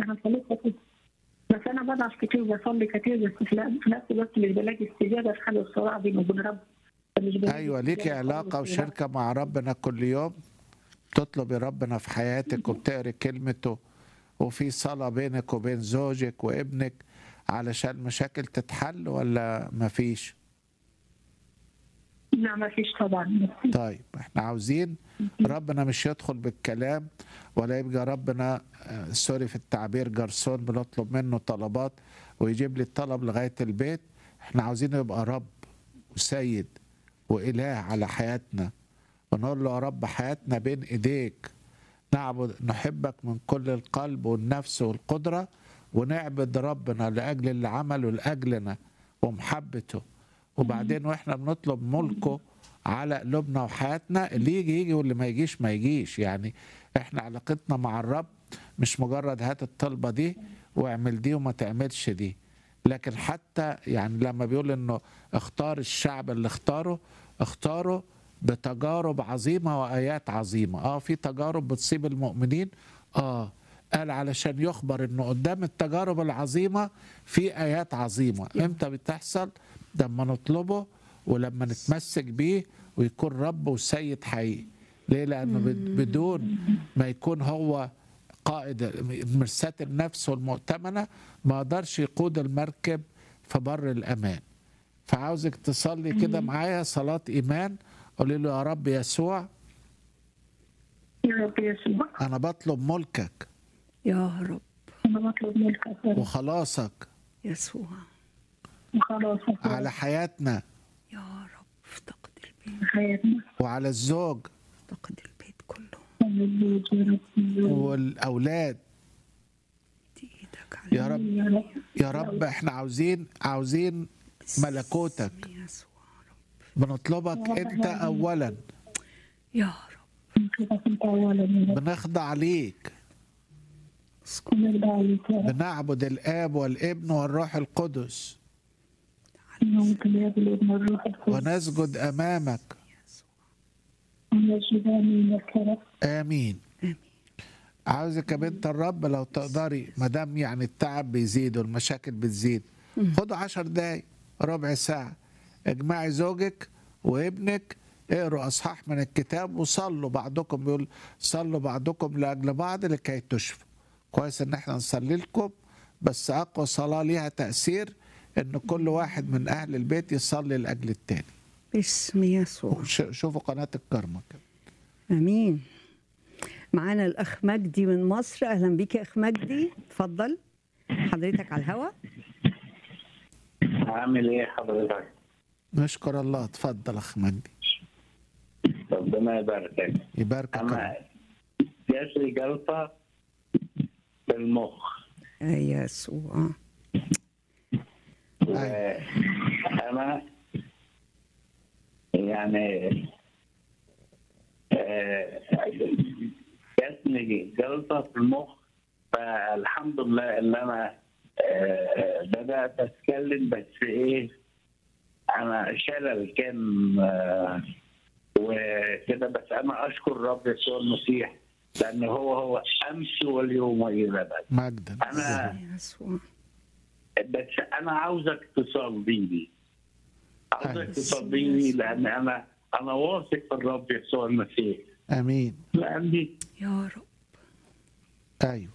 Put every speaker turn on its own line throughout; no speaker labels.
انا صليت كتير بس انا بضعف كتير وبصلي كتير بس في في نفس الوقت مش بلاقي استجابه في حال الصراع بيني وبين رب مش بلاقي
ايوه ليكي
استجابة
علاقه
خالص.
وشركه مع ربنا كل يوم تطلبي ربنا في حياتك وبتقري كلمته وفي صلاه بينك وبين زوجك وابنك علشان مشاكل تتحل ولا مفيش
لا ما فيش طبعا
طيب احنا عاوزين ربنا مش يدخل بالكلام ولا يبقى ربنا آه، سوري في التعبير جرسون بنطلب منه طلبات ويجيب لي الطلب لغايه البيت احنا عاوزينه يبقى رب وسيد واله على حياتنا ونقول له يا رب حياتنا بين ايديك نعبد نحبك من كل القلب والنفس والقدره ونعبد ربنا لاجل اللي عمله لاجلنا ومحبته وبعدين واحنا بنطلب ملكه على قلوبنا وحياتنا اللي يجي يجي واللي ما يجيش ما يجيش يعني احنا علاقتنا مع الرب مش مجرد هات الطلبه دي واعمل دي وما تعملش دي لكن حتى يعني لما بيقول انه اختار الشعب اللي اختاره اختاره بتجارب عظيمه وايات عظيمه اه في تجارب بتصيب المؤمنين اه قال علشان يخبر انه قدام التجارب العظيمه في ايات عظيمه امتى بتحصل لما نطلبه ولما نتمسك بيه ويكون رب وسيد حقيقي ليه لانه بد- بدون ما يكون هو قائد مرساة النفس والمؤتمنة ما قدرش يقود المركب في بر الأمان فعاوزك تصلي كده معايا صلاة إيمان قولي له يا رب يسوع
يا رب يسوع
أنا بطلب ملكك
يا رب
انا بطلب ملكك يا رب
وخلاصك
يسوع
وخلاص
على حياتنا
يا رب افتقد البيت
حياتنا
وعلى الزوج
افتقد البيت كله
البيت يا رب
والأولاد
دي ايدك على
يا رب
يا رب
يا رب احنا عاوزين عاوزين ملكوتك
يسوع رب
بنطلبك انت اولا
يا رب
كده كنت اولا يا رب
بنخضع ليك
اسكن
ونرجع عليك يا رب
بنعبد الاب والابن والروح القدس
ممكن يا الابن الروح القدس
ونسجد امامك
ونجد امينك يا رب
امين
امين
عاوزك يا بنت الرب لو تقدري ما دام يعني التعب بيزيد والمشاكل بتزيد خدوا عشر دقايق ربع ساعة اجمعي زوجك وابنك اقروا اصحاح من الكتاب وصلوا بعضكم بيقول صلوا بعضكم لاجل بعض لكي تشفوا كويس ان احنا نصلي لكم بس اقوى صلاة ليها تأثير ان كل واحد من اهل البيت يصلي لاجل التاني
باسم يسوع
ش- شوفوا قناة الكرمة كده
امين معانا الاخ مجدي من مصر اهلا بيك يا اخ مجدي اتفضل حضرتك على الهوا
عامل ايه حضرتك؟
نشكر الله اتفضل اخ مجدي
ربنا يباركك
يباركك
انا
الله.
جات لي جلطه في المخ
يا يسوع
وانا يعني آه، جاتني جلطه في المخ فالحمد لله ان انا آه، بدات اتكلم بس ايه انا شلل كان آه، وكده بس انا اشكر رب يسوع المسيح لان هو هو امس واليوم والى الابد
مجدا
انا
يسوع
بس انا عاوزك تصلي لي عاوزك
أيوة.
تصلي لي لان انا انا واثق في الرب يسوع المسيح
امين
لاني
يا رب
ايوه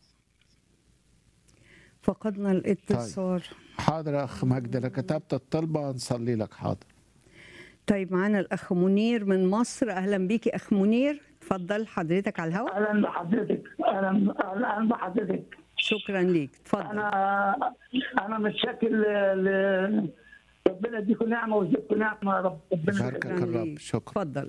فقدنا الاتصال
حاضر يا اخ مجدي انا كتبت الطلبه ونصلي لك حاضر
طيب معانا الاخ منير من مصر اهلا بيك يا اخ منير اتفضل حضرتك على الهوا
اهلا بحضرتك اهلا اهلا بحضرتك
شكرا ليك اتفضل
انا انا متشكر ل... ل... ربنا يديكم نعمه ويزيدكم نعمه يا رب ربنا
يباركك.
يبارك.
الرب.
ليك.
شكرا.
اتفضل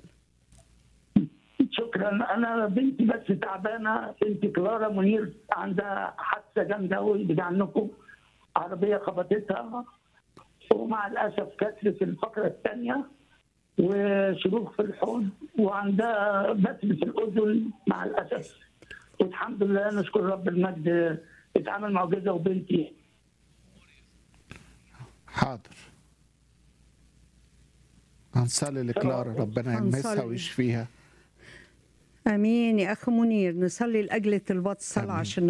شكرا انا بنتي بس تعبانه بنتي كلارا منير عندها حادثه جامده قوي بعيد عنكم عربيه خبطتها ومع الاسف كسر في الفقره الثانيه وشروخ في الحوض وعندها بتر في الاذن مع الاسف والحمد لله نشكر رب المجد اتعمل معجزه وبنتي
حاضر هنصلي لكلارا ربنا يلمسها
هنصلي.
ويشفيها
امين يا اخ منير نصلي لاجل طلبات الصلاه
آمين.
عشان